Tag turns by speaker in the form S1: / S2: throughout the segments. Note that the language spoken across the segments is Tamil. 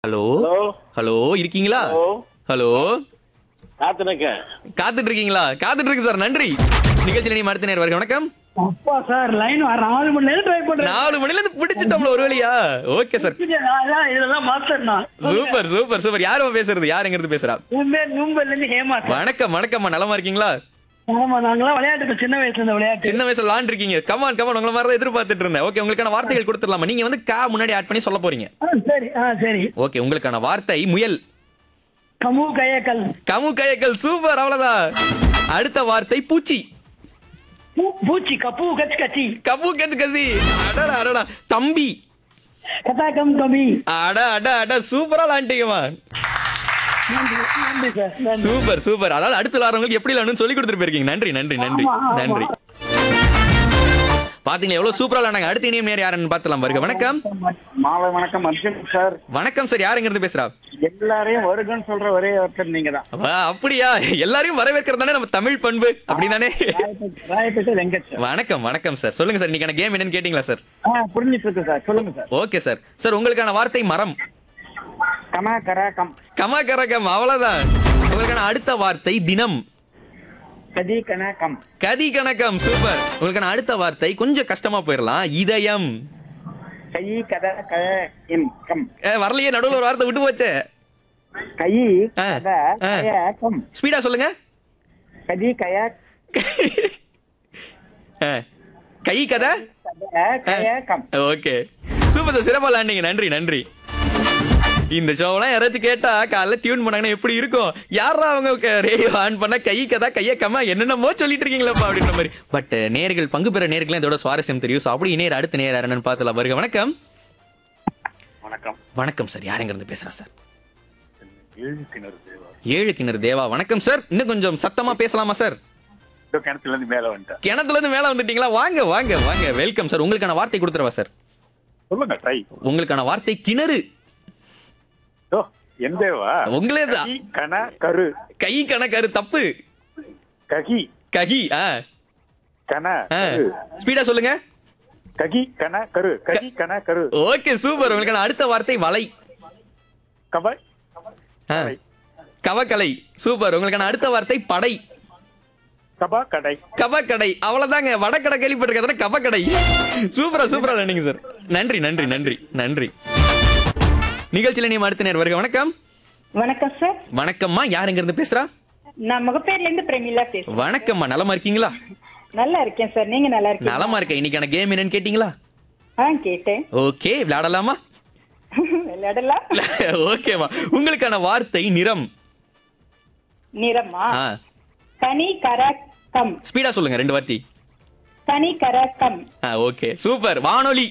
S1: ஹலோ
S2: ஹலோ
S1: ஹலோ இருக்கீங்களா
S2: ஹலோ
S1: ஹலோ
S2: காத்துனக்கேன்
S1: காத்துட்டு இருக்கீங்களா காத்துட்டு இருக்கு சார் நன்றி நிகழ்ச்சியில் நீ அடுத்த நேரம் வரைக்கும் வணக்கம்
S3: அப்பா சார் லைன் நாலு மணி நேரம் ட்ரை பண்றேன்
S1: நாலு மணில இருந்து பிடிச்சிட்டோம்ல ஒரு வழியா ஓகே சார்
S3: அதான் இதெல்லாம் மாஸ்டர் நான்
S1: சூப்பர் சூப்பர் சூப்பர் யாரும் பேசுறது யார் எங்க இருந்து பேசுறா
S3: மும்பை மும்பைல இருந்து ஹேமா சார்
S1: வணக்கம் வணக்கம்மா நலமா இருக்கீங்களா
S3: ஆமா நாங்களாம் விளையாட்டு சின்ன வயசுல இந்த விளையாட்டு
S1: சின்ன வயசுல விளாண்டு இருக்கீங்க கமான் கமான் உங்களை மாதிரி தான் எதிர்பார்த்துட்டு இருந்தேன் ஓகே உங்களுக்கான வார்த்தைகள் கொடுத்துடலாமா நீங்க வந்து கா முன்னாடி ஆட் பண்ணி சொல்ல போறீங்க
S3: ஆ, சரி ஆ சரி
S1: ஓகே உங்களுக்கான வார்த்தை முயல்
S3: கமு கையக்கல்
S1: கமு கயக்கல் சூப்பர் அவ்வளவுதான் அடுத்த வார்த்தை பூச்சி
S3: பூ- பூச்சி கப்பு கச்சி கச்சி
S1: கபு கச்சு கசி அடடா அடடா தம்பி
S3: கதாக்கம் கமி
S1: அட அட அட சூப்பரா விளாண்டீங்கம்மா
S3: நன்றி நன்றி சார் நன்றி
S1: சூப்பர் சூப்பர் அதாவது அடுத்த விளாடுறவங்களுக்கு எப்படி விளாடணும்னு சொல்லி கொடுத்துட்டு போயிருக்கீங்க நன்றி நன்றி நன்றி
S3: ஆமா, ஆமா.
S1: நன்றி பாத்தீங்களா எவ்வளவு சூப்பரா விளாண்டாங்க அடுத்த இனியும் நேர் யாருன்னு பார்த்தலாம் பாருங்க வணக்கம்
S2: மாலை வணக்கம் அர்ஜுன் சார்
S1: வணக்கம் சார் யாருங்க இருந்து பேசுறா
S2: எல்லாரையும் வருகன்னு சொல்ற ஒரே ஒருத்தர் நீங்க தான்
S1: வா, அப்படியா எல்லாரையும் வரவேற்கிறது தானே நம்ம தமிழ் பண்பு அப்படிதானே
S2: ராயப்பேட்டை வெங்கட் சார்
S1: வணக்கம் வணக்கம் சார் சொல்லுங்க சார் இன்னைக்கான கேம் என்னன்னு கேட்டீங்களா சார்
S2: ஆ புரிஞ்சிட்டு இருக்கு சார் சொல்லுங்க சார்
S1: ஓகே சார் சார் உங்களுக்கான வார்த்தை மரம்
S2: கமா கரா கம்
S1: கமா கரகம் அவ்வளவுதான் உங்களுக்கான அடுத்த வார்த்தை தினம்
S2: கதி கனா கம்
S1: கதி கணக்கம் சூப்பர் உங்களுக்கான அடுத்த வார்த்தை கொஞ்சம் கஷ்டமா போயிடலாம் இதயம்
S2: கை கத கய இம் கம்
S1: ஏ, வரலையே நடுவுல ஒரு வார்த்தை விட்டு போச்சே
S2: கை
S1: ஆ,
S2: கத
S1: ஆ.
S2: கய கம்
S1: ஸ்பீடா சொல்லுங்க
S2: கதி கய
S1: ஆ, கை கதை
S2: கத கய கம்
S1: ஓகே சூப்பர் சார் சிறப்பா விளாண்டீங்க நன்றி நன்றி இந்த ஷோவெல்லாம் யாராச்சும் கேட்டா காலைல டியூன் பண்ணாங்கன்னா எப்படி இருக்கும் யாரா அவங்க ரேடியோ ஆன் பண்ணா கை கதா கைய கம்மா என்னென்னமோ சொல்லிட்டு இருக்கீங்களப்பா அப்படின்ற மாதிரி பட் நேர்கள் பங்கு பெற நேர்கள் இதோட சுவாரஸ்யம் தெரியும் ஸோ அப்படி நேர் அடுத்த நேர் யாருன்னு பார்த்துலாம் வருக வணக்கம்
S2: வணக்கம்
S1: வணக்கம் சார் யாருங்க இருந்து பேசுறா சார்
S2: ஏழு கிணறு தேவா
S1: ஏழு கிணறு தேவா வணக்கம் சார் இன்னும் கொஞ்சம் சத்தமா பேசலாமா சார்
S2: இதோ கிணத்துல இருந்து மேல வந்துட்டேன்
S1: கிணத்துல இருந்து மேல வந்துட்டீங்களா வாங்க வாங்க வாங்க வெல்கம் சார் உங்களுக்கான வார்த்தை கொடுத்துருவா சார்
S2: சொல்லுங்க ட்ரை
S1: உங்களுக்கான வார்த்தை கிணறு
S2: ஓ எந்தேவா
S1: உங்களே தான்
S2: ககி கன கரு
S1: கை கணக்காரு தப்பு
S2: ககி
S1: ககி ஆ
S2: கன
S1: ஆ.
S2: கரு
S1: ஸ்பீடா சொல்லுங்க
S2: ககி கன கரு ககி கன கரு
S1: ஓகே சூப்பர் உங்களுக்கான அடுத்த வார்த்தை வலை
S2: கப
S1: ஆ. கவக்கலை சூப்பர் உங்களுக்கான அடுத்த வார்த்தை படை
S2: கபா கடை
S1: கபக்கடை அவ்வளவுதாங்க வடக்கடை கேள்விப்பட்டிருக்காதான கபக்கடை சூப்பரா சூப்பரா நீங்க சார் நன்றி நன்றி நன்றி நன்றி நிகழ்ச்சியில நீ அடுத்த நேர் வருக வணக்கம்
S4: வணக்கம் சார்
S1: வணக்கம்மா யார் எங்க இருந்து பேசுறா
S4: நான் முகப்பேர்ல இருந்து பிரமிளா பேசுறேன்
S1: வணக்கம்மா நலமா இருக்கீங்களா
S4: நல்லா இருக்கேன் சார் நீங்க நல்லா இருக்கீங்க
S1: நலமா இருக்கேன் இன்னைக்கான கேம் என்னன்னு கேட்டீங்களா
S4: ஆ கேட்டேன்
S1: ஓகே விளையாடலாமா
S4: விளையாடலாம்
S1: ஓகேமா உங்களுக்கான வார்த்தை நிறம்
S4: நிறமா
S1: ஆ
S4: கனி கரக்கம்
S1: ஸ்பீடா சொல்லுங்க ரெண்டு வார்த்தை
S4: கனி கரக்கம்
S1: ஆ ஓகே சூப்பர் வானொலி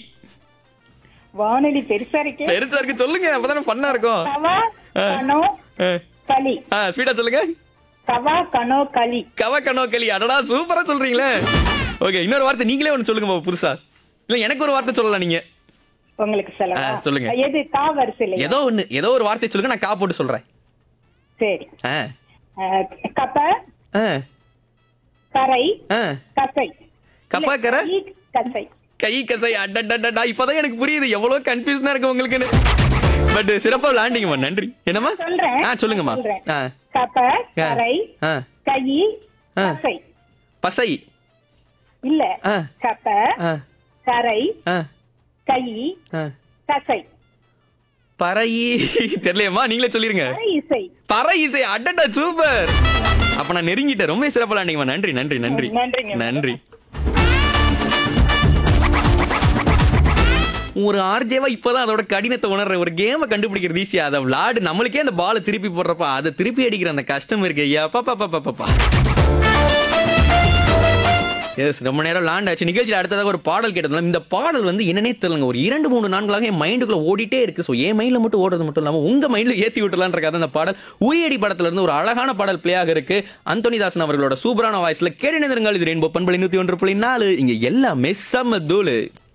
S4: வானொலி பெருசா இருக்கே
S1: பெருசா இருக்கு சொல்லுங்க அப்பதானே ஃபன்னா இருக்கும்
S4: கவா
S1: ஆ.
S4: கனோ
S1: ஆ.
S4: களி
S1: ஆ ஸ்பீடா சொல்லுங்க
S4: கவா கனோ களி
S1: கவ கனோ களி அடடா சூப்பரா சொல்றீங்களே ஓகே இன்னொரு வார்த்தை நீங்களே ஒன்னு சொல்லுங்க பாப்போம் புதுசா இல்ல எனக்கு ஒரு வார்த்தை சொல்லலாம் நீங்க
S4: உங்களுக்கு சொல்லவா
S1: ஆ, சொல்லுங்க.
S4: எது கா வரிசையில
S1: ஏதோ ஒண்ணு ஏதோ ஒரு வார்த்தை சொல்லுங்க நான் கா போட்டு சொல்றேன்
S4: சரி
S1: ஆ
S4: ஆ, கப்ப
S1: ஆ
S4: கரை
S1: ஆ
S4: கசை
S1: கப்பா கரை?
S4: இல்ல, ஈ, கசை
S1: கை கசை அடடடடா இப்பதான் எனக்கு புரியுது எவ்வளவு கன்ஃபியூஷனா இருக்கு உங்களுக்குன்னு பட் சிறப்பா விளாண்டிங்கம்மா நன்றி என்னம்மா
S4: சொல்றேன்
S1: ஆ சொல்லுங்கம்மா
S4: சொல்றேன்.
S1: ஆ
S4: கப்ப கரை
S1: ஆ
S4: கை
S1: ஆ.
S4: கசை
S1: பசை
S4: இல்ல
S1: ஆ.
S4: கப்ப
S1: ஆ
S4: கரை
S1: ஆ
S4: கை
S1: ஆ
S4: கசை
S1: பறை தெரியலையம்மா நீங்களே சொல்லிருங்க
S4: கரை இசை
S1: பறை இசை அடடா சூப்பர் அப்ப நான் நெருங்கிட்டேன் ரொம்ப சிறப்பா விளாண்டிங்கம்மா நன்றி நன்றி நன்றி
S4: நன்றிங்க.
S1: நன்றி ஒரு ஆர்ஜேவா இப்பதான் அதோட கடினத்தை உணர்ற ஒரு கேமை கண்டுபிடிக்கிறது ஈஸியா அதை விளாடு நம்மளுக்கே அந்த பாலை திருப்பி போடுறப்ப அதை திருப்பி அடிக்கிற அந்த கஷ்டம் இருக்கு ஐயா பாப்பா பாப்பா பாப்பா எஸ் ரொம்ப நேரம் லாண்ட் ஆச்சு நிகழ்ச்சியில் அடுத்ததாக ஒரு பாடல் கேட்டதுனால இந்த பாடல் வந்து என்னன்னே தெரியலங்க ஒரு இரண்டு மூணு நான்களாக என் மைண்டுக்குள்ள ஓடிட்டே இருக்கு ஸோ என் மைண்டில் மட்டும் ஓடுறது மட்டும் இல்லாமல் உங்க மைண்டில் ஏற்றி விட்டுலான்றக்காக அந்த பாடல் உயடி படத்துல இருந்து ஒரு அழகான பாடல் பிளே ஆக இருக்கு அந்தோனிதாசன் அவர்களோட சூப்பரான வாய்ஸ்ல கேட்டு நிறுங்கள் இது ரெயின்போ பண்பளி நூத்தி ஒன்று புள்ளி நாலு இங்க எல்லாமே செம்ம தூளு